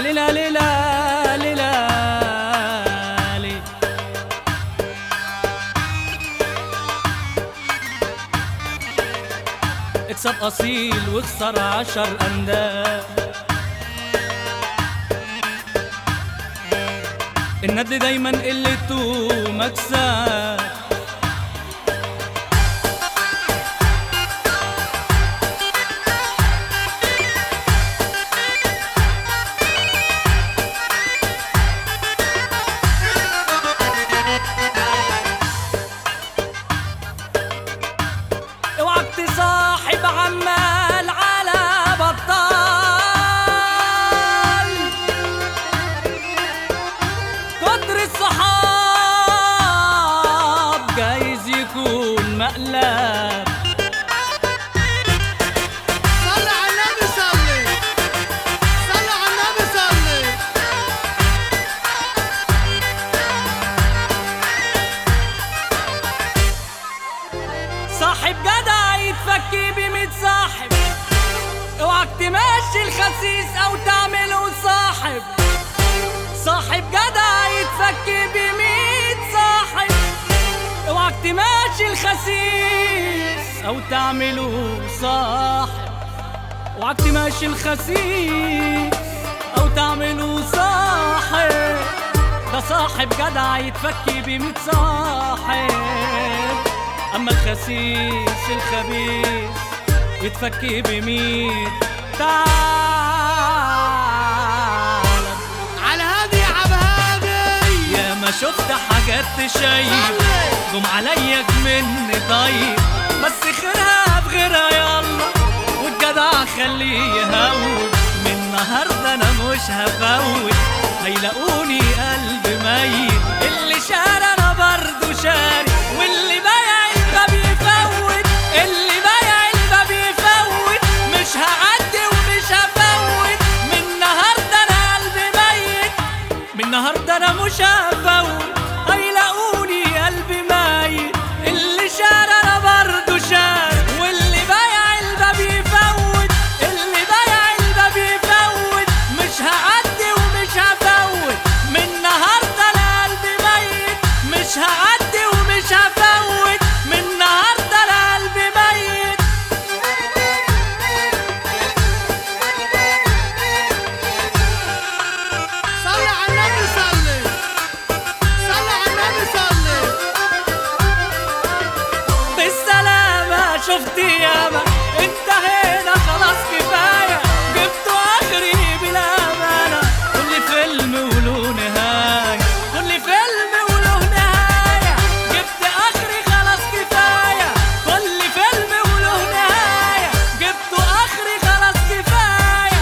ليلى ليلى ليلى لي اكسب اصيل واخسر عشر انداد الند دايما قلته مكسب اوعك تصاحب عمال على بطال كتر الصحاب جايز يكون مقلب صلي على النبي صلي صلي على النبي صلي صاحب جدع يتفكي بميت صاحب اوعك تمشي الخسيس او تعمله صاحب صاحب جدع يتفكي بميت صاحب اوعك تمشي الخسيس او تعمله صاحب اوعك تمشي الخسيس او تعمله صاحب ده صاحب جدع يتفكي بميت صاحب اما الخسيس الخبيث يتفكي بميت تعال على هادي يا عب هادي يا ما شفت حاجات تشيب قوم عليا مني طيب بس خيرها بغيرها يلا والجدع خليه يهون من النهارده انا مش هفوت هيلاقوني قلب ميت اللي شاري انا برضه شاري واللي بايع الباب يفوت اللي بايع الباب يفوت مش هعدي ومش هفوت من النهارده انا قلبي ميت من النهارده انا مش هفوت هيلاقوني قلبي ميت اللي شار انا برضه شار واللي بايع الباب يفوت اللي بايع الباب يفوت مش هعدي ومش هفوت من النهارده انا قلبي ميت مش هعدي ومش هفوت من النهارده انا قلبي ميت صلي على النبي صلي صلي على النبي صلي بالسلامة شفت ياما انتهينا خلاص كفاية جبت آخري بالأمانة كل فيلم وله نهاية كل فيلم وله نهاية جبت آخري خلاص كفاية كل فيلم وله نهاية جبت آخري خلاص كفاية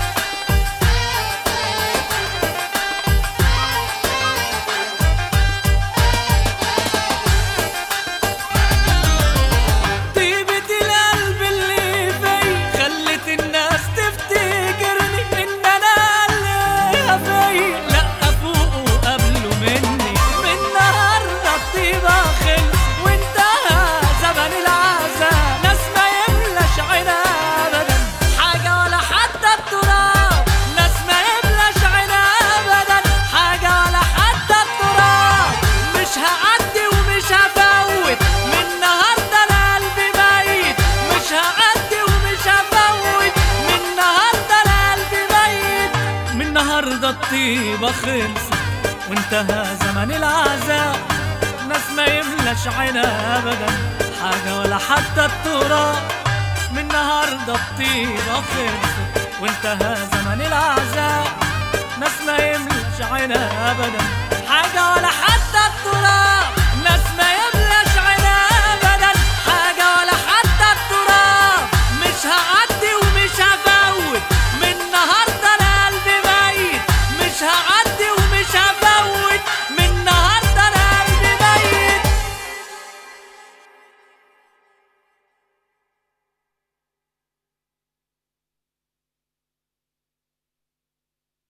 طيبة القلب اللي في خلت الناس تفتكرني ان انا اللي في لا فوق وقبله مني من النهارده الطيبة خل وانتهى زمن العذاب ناس ما يملاش عينها ابدا حاجة ولا حتى التراب ناس ما يملاش عينها ابدا حاجة ولا حتى التراب مش هعدي ومش هفوت من النهارده انا قلبي ميت مش هعدي ومش هفوت من النهارده انا قلبي ميت من النهارده الطيبه خلصت وانتهى زمن العذاب ناس ما يملاش عينها ابدا حاجه ولا حتى التراب من النهارده الطيبه خلصت وانتهى زمن العذاب ناس ما يملكش عينها ابدا حاجه ولا حتى التراب ناس ما يملكش